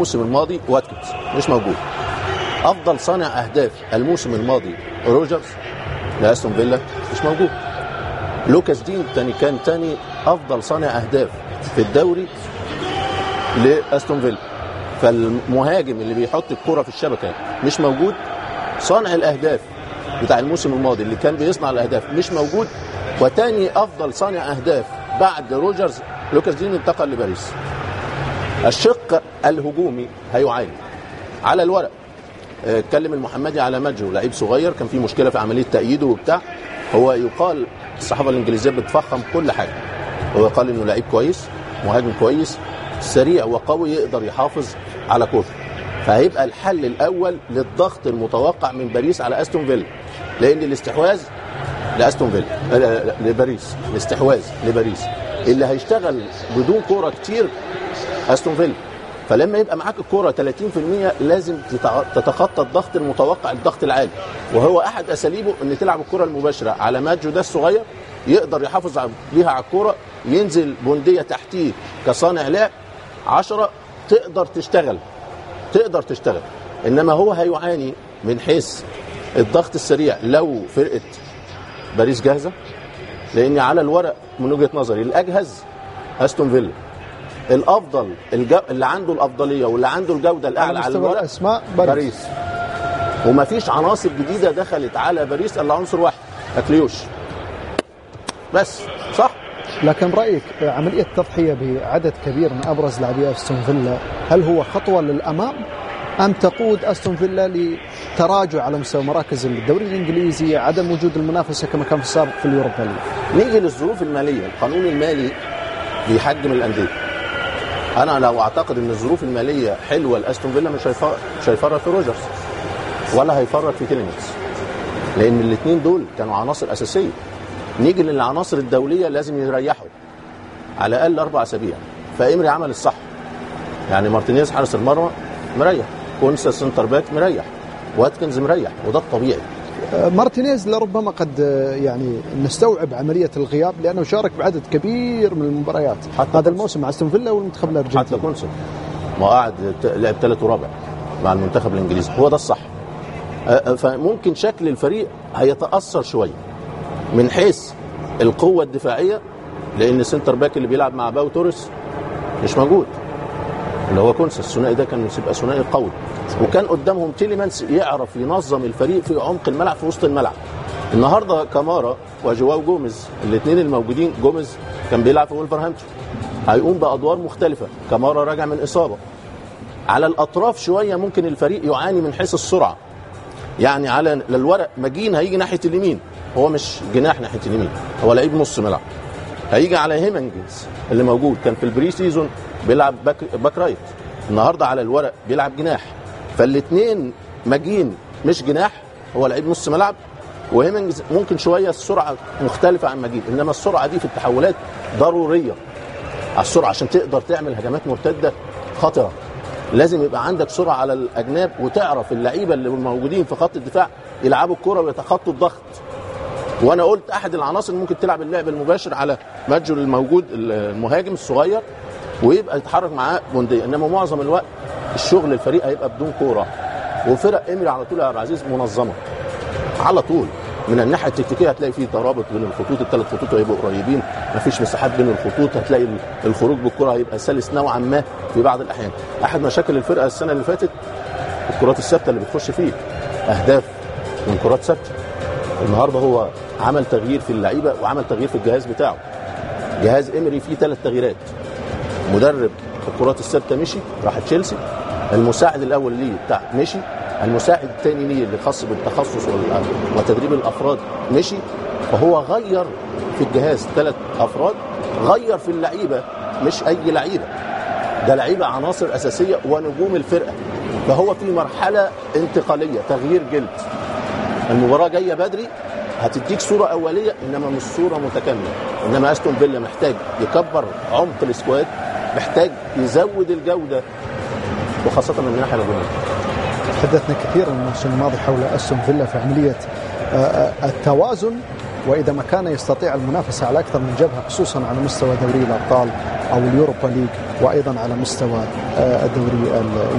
الموسم الماضي واتكنز مش موجود افضل صانع اهداف الموسم الماضي روجرز لاستون فيلا مش موجود لوكاس دين تاني كان تاني افضل صانع اهداف في الدوري لاستون فيلا فالمهاجم اللي بيحط الكرة في الشبكه مش موجود صانع الاهداف بتاع الموسم الماضي اللي كان بيصنع الاهداف مش موجود وتاني افضل صانع اهداف بعد روجرز لوكاس دين انتقل لباريس الشق الهجومي هيعاني على الورق آه، اتكلم المحمدي على ماجو لعيب صغير كان في مشكله في عمليه تأييده وبتاع هو يقال الصحافه الانجليزيه بتفخم كل حاجه هو قال انه لعيب كويس مهاجم كويس سريع وقوي يقدر يحافظ على كورته فهيبقى الحل الاول للضغط المتوقع من باريس على استون فيلا لان الاستحواذ لاستون فيلا آه، لباريس الاستحواذ لباريس اللي هيشتغل بدون كوره كتير استون فيلا فلما يبقى معاك الكرة 30% لازم تتع- تتخطى الضغط المتوقع الضغط العالي وهو احد اساليبه ان تلعب الكرة المباشرة على ماجو ده الصغير يقدر يحافظ على- بيها على الكرة ينزل بندية تحتيه كصانع لعب 10 تقدر تشتغل تقدر تشتغل انما هو هيعاني من حيث الضغط السريع لو فرقة باريس جاهزة لان على الورق من وجهة نظري الاجهز استون فيلا الافضل الجو... اللي عنده الافضليه واللي عنده الجوده الاعلى على مستوى الورق الاسماء باريس, باريس ومفيش عناصر جديده دخلت على باريس الا عنصر واحد اكليوش بس صح لكن رايك عمليه التضحيه بعدد كبير من ابرز لاعبي استون فيلا هل هو خطوه للامام ام تقود استون فيلا لتراجع على مستوى مراكز الدوري الانجليزي عدم وجود المنافسه كما كان في السابق في اليوروبا ليج نيجي للظروف الماليه القانون المالي بيحجم الانديه انا لو اعتقد ان الظروف الماليه حلوه لاستون فيلا مش هيفرط مش هيفرط في روجرز ولا هيفرط في تيلينكس لان الاثنين دول كانوا عناصر اساسيه نيجي للعناصر الدوليه لازم يريحوا على الاقل اربع اسابيع فامري عمل الصح يعني مارتينيز حارس المرمى مريح كونسا سنتر باك مريح واتكنز مريح وده الطبيعي آه، مارتينيز لربما قد آه، يعني نستوعب عمليه الغياب لانه شارك بعدد كبير من المباريات حتى هذا الموسم مع استون فيلا والمنتخب حتى الارجنتيني كونسل ما هو قاعد ت- لعب ثالث ورابع مع المنتخب الانجليزي هو ده الصح أ- أ- فممكن شكل الفريق هيتاثر شويه من حيث القوه الدفاعيه لان سنتر باك اللي بيلعب مع باو توريس مش موجود اللي هو كونسا الثنائي ده كان يبقى ثنائي قوي وكان قدامهم تيليمانس يعرف ينظم الفريق في عمق الملعب في وسط الملعب النهارده كامارا وجواو جوميز الاثنين الموجودين جوميز كان بيلعب في ولفرهامبتون هيقوم بادوار مختلفه كامارا راجع من اصابه على الاطراف شويه ممكن الفريق يعاني من حيث السرعه يعني على الورق ماجين هيجي ناحيه اليمين هو مش جناح ناحيه اليمين هو لعيب نص ملعب هيجي على هيمنجز اللي موجود كان في البري سيزون بيلعب باك, باك رايت النهارده على الورق بيلعب جناح فالاثنين ماجين مش جناح هو لعيب نص ملعب وهيمنجز ممكن شويه السرعه مختلفه عن ماجين انما السرعه دي في التحولات ضروريه على السرعه عشان تقدر تعمل هجمات مرتده خطره لازم يبقى عندك سرعه على الاجناب وتعرف اللعيبه اللي موجودين في خط الدفاع يلعبوا الكره ويتخطوا الضغط وانا قلت احد العناصر ممكن تلعب اللعب المباشر على ماجو الموجود المهاجم الصغير ويبقى يتحرك معاه بونديه انما معظم الوقت الشغل الفريق هيبقى بدون كوره وفرق امري على طول يا عبد العزيز منظمه على طول من الناحيه التكتيكيه هتلاقي في ترابط بين الخطوط الثلاث خطوط هيبقوا قريبين مفيش مساحات بين الخطوط هتلاقي الخروج بالكره هيبقى سلس نوعا ما في بعض الاحيان احد مشاكل الفرقه السنه اللي فاتت الكرات الثابته اللي بتخش فيه اهداف من كرات ثابته النهارده هو عمل تغيير في اللعيبه وعمل تغيير في الجهاز بتاعه جهاز امري فيه ثلاث تغييرات مدرب الكرات الثابته مشي راح تشيلسي المساعد الاول ليه بتاع مشي المساعد الثاني ليه اللي خاص بالتخصص وال- وتدريب الافراد مشي فهو غير في الجهاز ثلاث افراد غير في اللعيبه مش اي لعيبه ده لعيبه عناصر اساسيه ونجوم الفرقه فهو في مرحله انتقاليه تغيير جلد المباراه جايه بدري هتديك صوره اوليه انما مش صوره متكامله انما استون فيلا محتاج يكبر عمق السكواد محتاج يزود الجوده وخاصه من الناحيه الهجوميه تحدثنا كثيرا الموسم الماضي حول استون فيلا في عمليه آه، آه، التوازن واذا ما كان يستطيع المنافسه على اكثر من جبهه خصوصا على مستوى دوري الابطال او اليوروبا ليج وايضا على مستوى الدوري